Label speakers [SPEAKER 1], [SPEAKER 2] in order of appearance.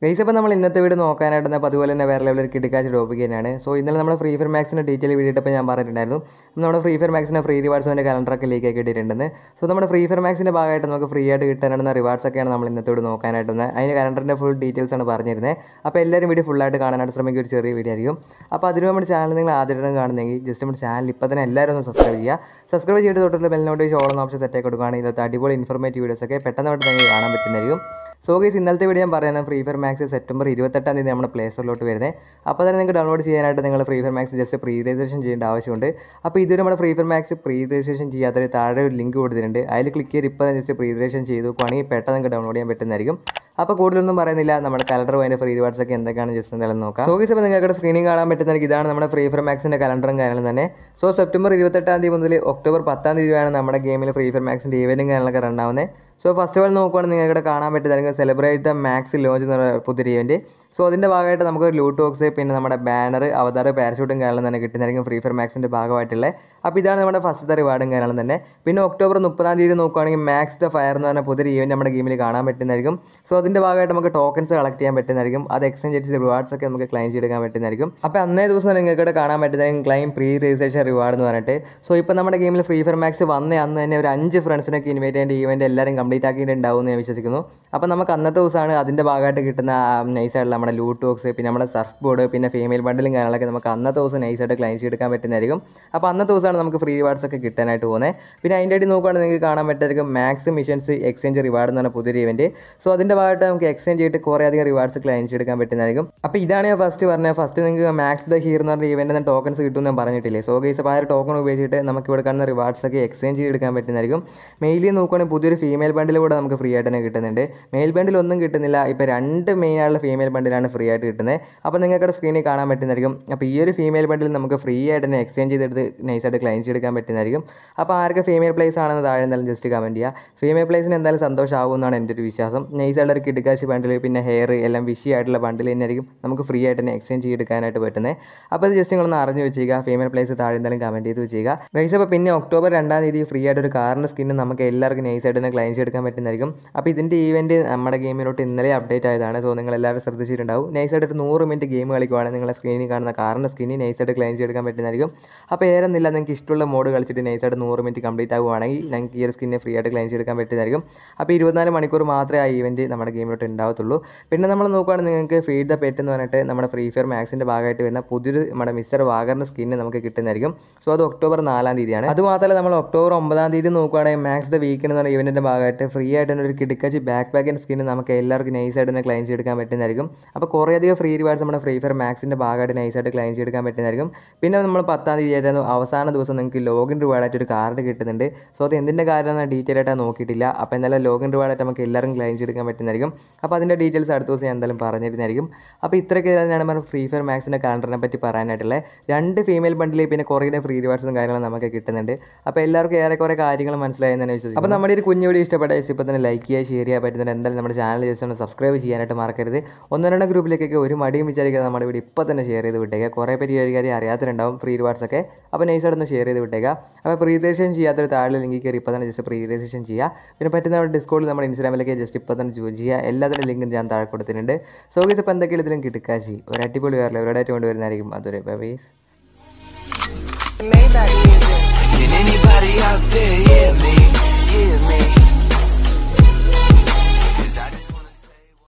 [SPEAKER 1] Guys അപ്പോൾ നമ്മൾ ഇന്നത്തെ വീഡിയോ നോക്കാനായിട്ട് വന്നപ്പോൾ അതുപോലെ തന്നെ വേറെ ലെവലിൽ കിടക്കാച്ച ടോപ്പിക് തന്നെയാണ് സോ ഇന്നലെ നമ്മൾ ഫ്രീ ഫയർ മാക്സിൻ്റെ ഡീറ്റെയിൽ വീഡിയോ ഇട്ടപ്പോൾ ഞാൻ പറഞ്ഞിട്ടുണ്ടായിരുന്നു നമ്മുടെ ഫ്രീ ഫയർ മാക്സിൻ്റെ ഫ്രീ റിവാർഡ്സിൻ്റെ കലണ്ടറൊക്കെ ലീക്ക് ആക്കി ഇട്ടിട്ടുണ്ടെന്ന് സോ നമ്മുടെ ഫ്രീ ഫയർ മാക്സിൻ്റെ ഭാഗമായിട്ട് നമുക്ക് ഫ്രീ ആയിട്ട് കിട്ടാനുള്ള റിവാർഡ്സ് ഒക്കെയാണ് നമ്മൾ ഇന്നത്തെ വീഡിയോ നോക്കാനായിട്ട് വന്നത് അതിൻ്റെ കലണ്ടറിൻ്റെ ഫുൾ ഡീറ്റെയിൽസ് ആണ് പറഞ്ഞിരുന്നത് അപ്പോൾ എല്ലാവരും വീഡിയോ ഫുള്ളായിട്ട് കാണാനായിട്ട് ശ്രമിക്കുക ഒരു ചെറിയ വീഡിയോ ആയിരിക്കും അപ്പോൾ അതിന് നമ്മുടെ ചാനൽ നിങ്ങൾ ആദ്യമായിട്ടും കാണുന്നെങ്കിൽ ജസ്റ്റ് നമ്മുടെ ചാനൽ ഇപ്പോൾ തന്നെ എല്ലാവരും ഒന്ന് സബ്സ്ക്രൈബ് ചെയ്യുക സബ്സ്ക്രൈബ് ചെയ്തിട്ട് തൊട്ടുള്ള bell notification on option set ആക്കി കൊടുക്കുകയാണെങ്കിൽ ഇതിലത്തെ അടിപൊളി ഇൻഫോർമേറ്റീവ് വീഡിയോസ് ഒക്കെ പെട്ടെന്ന് പെട്ടെന്ന് നിങ്ങൾക്ക് കാണാൻ പറ്റുന്നതായിരിക്കും സോ ഗൈസ് ഇന്നലത്തെ വീഡിയോ ഞാൻ പറയുന്നത് ഫ്രീ ഫയർ മാക്സ് സെപ്റ്റംബർ ഇരുപത്തെട്ടാം തീയതി നമ്മുടെ പ്ലേ സ്റ്റോറിലോട്ട് വരുന്നത് അപ്പോൾ തന്നെ നിങ്ങൾക്ക് ഡൗൺലോഡ് ചെയ്യാനായിട്ട് നിങ്ങൾ free fire max just pre registration ചെയ്യേണ്ട ആവശ്യമുണ്ട് അപ്പോൾ ഇതുവരെ നമ്മുടെ free fire max pre registration ചെയ്യാത്തൊരു താഴെ ഒരു ലിങ്ക് കൊടുത്തിട്ടുണ്ട് അതിൽ ക്ലിക്ക് ചെയ്ത് ഇപ്പോൾ ജസ്റ്റ് പ്രീ രജിസ്ട്രേഷൻ ചെയ്ത് നോക്കുവാണെങ്കിൽ പെട്ടെന്ന് നിങ്ങൾക്ക് ഡൗൺലോഡ് ചെയ്യാൻ പറ്റുന്നതായിരിക്കും അപ്പോൾ കൂടുതലൊന്നും പറയുന്നില്ല നമ്മുടെ കലണ്ടർ അതിൻ്റെ ഫ്രീ റിവാർഡ്സ് ഒക്കെ എന്തൊക്കെയാണ് ജസ്റ്റ് എന്തായാലും നോക്കാം സോ ഗൈസ് ഇപ്പോൾ നിങ്ങൾക്ക് സ്ക്രീനിങ് കാണാൻ പറ്റുന്നതായിരിക്കും ഇതാണ് നമ്മുടെ ഫ്രീ ഫയർ മാക്സിൻ്റെ കലണ്ടറും കാര്യങ്ങളും തന്നെ സോ സെപ്റ്റംബർ ഇരുപത്തെട്ടാം തീയതി മുതൽ ഒക്ടോബർ പത്താം തീയതി വരെയാണ് നമ്മുടെ ഗെയിമിൽ ഫ്രീ ഫയർ മാക്സിൻ്റെ ഈവൻറ്റും കാര്യങ്ങളൊക്കെ റൺ ആവുന്നത് സോ ഫസ്റ്റ് ഓഫ് ഓൾ നോക്കുവാണെങ്കിൽ നിങ്ങൾക്ക് ഇവിടെ കാണാൻ പറ്റുന്നതായിരിക്കും സെലിബ്രേറ്റ് ദ മാക്സ് ലോഞ്ച് എന്ന് പറയുന്ന പുതിയ ഇവൻറ്റ് സോ അതിൻ്റെ ഭാഗമായിട്ട് നമുക്ക് ലൂട്ട് ബോക്സ് പിന്നെ നമ്മുടെ ബാനർ അവതാർ പാരഷൂട്ടും കാര്യങ്ങളും തന്നെ കിട്ടുന്നതായിരിക്കും ഫ്രീ ഫയർ മാക്സിൻ്റെ ഭാഗമായിട്ടുള്ള അപ്പോൾ ഇതാണ് നമ്മുടെ ഫസ്റ്റത്തെ റിവാർഡും കാര്യങ്ങളും തന്നെ പിന്നെ ഒക്ടോബർ മുപ്പതാം തീയതി നോക്കുവാണെങ്കിൽ മാക്സ് ദ ഫയർ എന്ന് പറഞ്ഞ പുതിയ ഈവൻറ്റ് നമ്മുടെ ഗെയിമിൽ കാണാൻ പറ്റുന്നതായിരിക്കും സോ അതിൻ്റെ ഭാഗമായിട്ട് നമുക്ക് ടോക്കൺസ് കളക്ട് ചെയ്യാൻ പറ്റുന്നതായിരിക്കും അത് എക്സ്ചേഞ്ച് ചെയ്ത് റിവാർഡ്സ് ഒക്കെ നമുക്ക് ക്ലൈം ചെയ്തെടുക്കാൻ പറ്റുന്നതായിരിക്കും അപ്പോൾ അന്നേ ദിവസം നിങ്ങൾക്ക് ഇവിടെ കാണാൻ പറ്റുന്നതായിരിക്കും ക്ലൈം പ്രീ രജിസ്ട്രേഷൻ റിവാർഡ് എന്ന് പറഞ്ഞിട്ട് സോ ഇപ്പോൾ നമ്മുടെ ഗെയിമിൽ ഫ്രീ ഫയർ മാക്സ് വന്ന അന്ന് തന്നെ ഒരു അഞ്ച് ഫ്രണ്ട്സിനൊക്കെ ഇൻവൈറ്റ് ചെയ്യേണ്ട ഈവൻറ്റ് എല്ലാവരും കംപ്ലീറ്റ് ആക്കിയിട്ടുണ്ടാവും എന്ന് ഞാൻ വിശ്വസിക്കുന്നു അപ്പോൾ നമുക്ക് അന്നത്തെ ദിവസമാണ് അതിൻ്റെ ഭാഗമായിട്ട് കിട്ടുന്ന നൈസായിട്ടുള്ള നമ്മുടെ ലൂട്ട് ബോക്സ് പിന്നെ നമ്മുടെ സർഫ് ബോർഡ് പിന്നെ ഫീമെയിൽ ബണ്ടിലും കാര്യങ്ങളൊക്കെ നമുക്ക് അന്നത്തെ ദിവസം നൈസായിട്ട് ക്ലൈം ചെയ്തെടുക്കാൻ പറ്റുന്നതായിരിക്കും അപ്പോൾ അന്നത്തെ ദിവസമാണ് നമുക്ക് ഫ്രീ റിവാർഡ്സ് ഒക്കെ കിട്ടാനായിട്ട് പോകുന്നത് പിന്നെ അതിൻ്റെ അടി നോക്കുകയാണെങ്കിൽ നിങ്ങൾക്ക് കാണാൻ പറ്റുമായിരിക്കും മാക്സ് മിഷൻസ് എക്സ്ചേഞ്ച് റിവാർഡ് എന്ന് പറഞ്ഞ പുതിയൊരു ഇവൻറ്റ് സോ അതിൻ്റെ ഭാഗമായിട്ട് നമുക്ക് എക്സ്ചേഞ്ച് ചെയ്തിട്ട് കുറേ അധികം റിവാർഡ്സ് ക്ലൈം ചെയ്തെടുക്കാൻ പറ്റുന്നതായിരിക്കും അപ്പോൾ ഇതാണ് ഞാൻ ഫസ്റ്റ് പറഞ്ഞത് ഫസ്റ്റ് നിങ്ങൾക്ക് മാക്സ് ദ ഹീർ എന്ന് പറഞ്ഞ ഇവൻറ്റ് ടോക്കൺസ് കിട്ടുമെന്ന് ഞാൻ പറഞ്ഞിട്ടില്ലേ സോ ഗൈസ് അപ്പോൾ ആ ഒരു ടോക്കൺ ഉപയോഗിച്ചിട്ട് നമുക്ക് ഇവിടെ കാണുന്ന റിവാർഡ്സ് ഒക്കെ എക്സ്ചേഞ്ച് ചെയ്തെടുക്കാൻ പറ്റുന്നതായിരിക്കും മെയിലി നോക്കുകയാണെങ്കിൽ പുതിയൊരു ഫീമെയിൽ ബണ്ടിൽ കൂടെ നമുക്ക് ഫ്രീ ആയിട്ട് തന്നെ കിട്ടുന്നുണ്ട് മെയിൽ ബണ്ടിൽ ഒന്നും കിട്ടുന്നില്ല ഇപ്പോൾ രണ്ട് മെയിൻ ആയിട്ടുള്ള ഫീമെയിൽ ബണ്ടിലാണ് ഫ്രീ ആയിട്ട് കിട്ടുന്നത് അപ്പോൾ നിങ്ങൾക്ക് സ്ക്രീനിൽ കാണാൻ പറ്റുന്നതായിരിക്കും അപ്പോൾ ഈ ഒരു ഫീമെയിൽ ബണ്ടിൽ നമുക്ക് ഫ്രീ ആയിട്ട് തന്നെ എക്സ്ചേഞ്ച് ചെയ്തെടുത്ത് നൈസായിട്ട് ക്ലൈം ചെയ്തെടുക്കാൻ പറ്റുന്നതായിരിക്കും അപ്പോൾ ആർക്ക് ഫീമെയിൽ പ്ലേസ് ആണെന്ന് താഴെ എന്തായാലും ജസ്റ്റ് കമൻറ്റ് ചെയ്യുക ഫീമെയിൽ പ്ലേസിന് എന്തായാലും സന്തോഷമാകും എന്നാണ് എൻ്റെ ഒരു വിശ്വാസം നൈസായിട്ട് ഒരു കിടുക്കാശി ബണ്ടിൽ പിന്നെ ഹെയർ എല്ലാം വിഷി ആയിട്ടുള്ള ബണ്ടിൽ തന്നെയായിരിക്കും നമുക്ക് ഫ്രീ ആയിട്ട് തന്നെ എക്സ്ചേഞ്ച് ചെയ്തെടുക്കാനായിട്ട് പറ്റുന്നത് അപ്പോൾ അത് ജസ്റ്റ് നിങ്ങളൊന്ന് അറിഞ്ഞു വെച്ചേക്കുക ഫീമെയിൽ പ്ലേസ് താഴെ എന്തായാലും കമൻറ്റ് ചെയ്ത് വെച്ചേക്കുക ഗൈസ് അപ്പോൾ പിന്നെ ഒക്ടോബർ രണ്ടാം തീയതി ഫ്രീ ആയിട്ട് ഒരു കാറിൻ്റെ സ്കിന്ന് നമുക്ക് എല്ലാവർക്കും നൈസായിട്ട് തന്നെ ക്ലൈം ചെയ്തെടുക്കാൻ പറ്റുന്നതായിരിക്കും അപ്പോൾ ഇതിൻ്റെ ഈവൻറ്റ് നമ്മുടെ ഗെയിമിലോട്ട് ഇന്നലെ അപ്ഡേറ്റ് ആയതാണ് സോ നിങ്ങൾ എല്ലാവരും ശ്രദ്ധിച്ചിട്ടുണ്ടാവും നൈസായിട്ട് ഒരു നൂറ് മിനിറ്റ് ഗെയിം കളിക്കുവാണെങ്കിൽ നിങ്ങളെ സ്ക്രീനിൽ കാണുന്ന കാറിൻ്റെ സ്കിന്നി നൈസായിട്ട് ക്ലൈം ചെയ്തെടുക്കാൻ പറ്റുന്നതായിരിക്കും അപ്പോൾ ഏറെന്നില്ല നിങ്ങൾക്ക് ഇഷ്ടമുള്ള മോഡ് കളിച്ചിട്ട് നൈസായിട്ട് നൂറ് മിനിറ്റ് കംപ്ലീറ്റ് ആകുവാണെങ്കിൽ നിങ്ങൾക്ക് ഈ ഒരു സ്കിന്നെ ഫ്രീ ആയിട്ട് ക്ലൈം ചെയ്തെടുക്കാൻ പറ്റുന്നതായിരിക്കും അപ്പോൾ ഇരുപത്തിനാല് മണിക്കൂർ മാത്രമേ ആ ഈവൻറ്റ് നമ്മുടെ ഗെയിമിലോട്ട് ഉണ്ടാവത്തുള്ളൂ പിന്നെ നമ്മൾ നോക്കുകയാണെങ്കിൽ നിങ്ങൾക്ക് ഫീഡ് ദ പെറ്റ് എന്ന് പറഞ്ഞിട്ട് നമ്മുടെ ഫ്രീ ഫയർ മാക്സിൻ്റെ ഭാഗമായിട്ട് വരുന്ന പുതിയൊരു നമ്മുടെ മിസ്റ്റർ വാഗറിൻ്റെ സ്കിന്ന് നമുക്ക് കിട്ടുന്നതായിരിക്കും സോ അത് ഒക്ടോബർ നാലാം തീയതിയാണ് അതുമാത്രമല്ല നമ്മൾ ഒക്ടോബർ ഒമ്പതാം തീയതി നോക്കുകയാണെങ്കിൽ മാക്സ് ദ വീക്ക് എന്ന് പറഞ്ഞ ഇവൻറ്റിൻ്റെ ഭാഗമായിട്ട് ഫ്രീ ആയിട്ട് തന്നെ ഒരു കിടക്കച്ച് ബാക്ക് പാക്കിൻ്റെ സ്കിന്ന് നമുക്ക് എല്ലാവർക്കും നൈസായിട്ട് തന്നെ ക്ലൈം ചെയ്തെടുക്കാൻ പറ്റുന്നതായിരിക്കും അപ്പോൾ കുറേയധികം ഫ്രീ റിവാർഡ്സ് നമ്മുടെ ഫ്രീ ഫയർ മാക്സിൻ്റെ ഭാഗമായിട്ട് നൈസായിട്ട് ക്ലൈം ചെയ്തെടുക്കാൻ പറ്റുന്നതായിരിക്കും പിന്നെ നമ്മൾ പത്താം തീയതി ആയിരുന്നു അവസാന ദിവസം നിങ്ങൾക്ക് ലോഗിൻ റിവാർഡായിട്ട് ഒരു കാർഡ് കിട്ടുന്നുണ്ട് സോ അത് എന്തിൻ്റെ കാര്യമാണ് ഡീറ്റെയിൽ ആയിട്ട് നോക്കിയിട്ടില്ല അപ്പോൾ എന്തായാലും ലോഗിൻ റിവാർഡായിട്ട് നമുക്ക് എല്ലാവരും ക്ലൈം ചെയ്തെടുക്കാൻ പറ്റുന്നതായിരിക്കും അപ്പോൾ അതിൻ്റെ ഡീറ്റെയിൽസ് അടുത്ത ദിവസം ഞാൻ എന്തായാലും പറഞ്ഞിരുന്നതായിരിക്കും അപ്പോൾ ഇത്രയൊക്കെ തന്നെയാണ് നമ്മൾ ഫ്രീ ഫയർ മാക്സിൻ്റെ കാലണ്ടറിനെ പറ്റി പറയാനായിട്ടുള്ളത് രണ്ട് ഫീമെയിൽ ബണ്ടിൽ പിന്നെ കുറേ ഫ്രീ റിവാർഡ്സും കാര്യങ്ങളും നമുക്ക് കിട്ടുന്നുണ്ട് അപ്പോൾ എല്ലാവർക്കും ഏറെ കുറേ കാര്യങ്ങൾ മനസ്സിലായെന്ന് തന്നെ വിശ്വസിക്കും അപ്പോൾ നമ്മുടെ ഒരു കുഞ്ഞു വീഡിയോ ഇഷ്ടപ്പെട്ട ഇപ്പോൾ തന്നെ ലൈക്ക് ചെയ്യുക ഷെയർ ചെയ്യാൻ പറ്റുന്നുണ്ട് എന്തായാലും നമ്മുടെ ചാനൽ ജസ്റ്റ് ഒന്ന് സബ്സ്ക്രൈബ് ചെയ്യാനായിട്ട് മറക്കരുത് ഒന്നോ രണ്ടോ ഗ്രൂപ്പിലേക്കൊക്കെ ഒരു മടിയും വിചാരിക്കാതെ നമ്മുടെ വീഡിയോ ഇപ്പോൾ തന്നെ ഷെയർ ചെയ്ത് വിട്ടേക്കുക കുറേ പേര് ഈ ഒരു കാര്യം അറിയാത്തിട്ടുണ്ടാവും ഫ്രീ റിവാർഡ്സ് ഒക്കെ അപ്പോൾ നൈസായിട്ട് ഒന്ന് ഷെയർ ചെയ്ത് വിട്ടേക്കുക അപ്പോൾ പ്രീ രജിസ്ട്രേഷൻ ചെയ്യാത്തൊരു താഴെ ലിങ്കിൽ കയറി ഇപ്പോൾ തന്നെ ജസ്റ്റ് പ്രീ രജിസ്ട്രേഷൻ ചെയ്യുക പിന്നെ പറ്റുന്ന ഡിസ്കൗണ്ടിൽ നമ്മുടെ ഇൻസ്റ്റാഗ്രാമിലേക്ക് ജസ്റ്റ് ഇപ്പോൾ തന്നെ ജോയിൻ ചെയ്യുക എല്ലാത്തിൻ്റെ ലിങ്കും ഞാൻ താഴെ കൊടുത്തിട്ടുണ്ട് സോ ഗീസ് ഇപ്പോൾ എന്തൊക്കെയാണ് ഇതിലും കിടക്കാശി ഒരു അടിപൊളി വേറെ ഒരായിട്ട് കൊണ്ടുവരുന്നതായിരിക്കും അതൊരു ബൈസ്
[SPEAKER 2] Maybach music.
[SPEAKER 3] Can anybody out there hear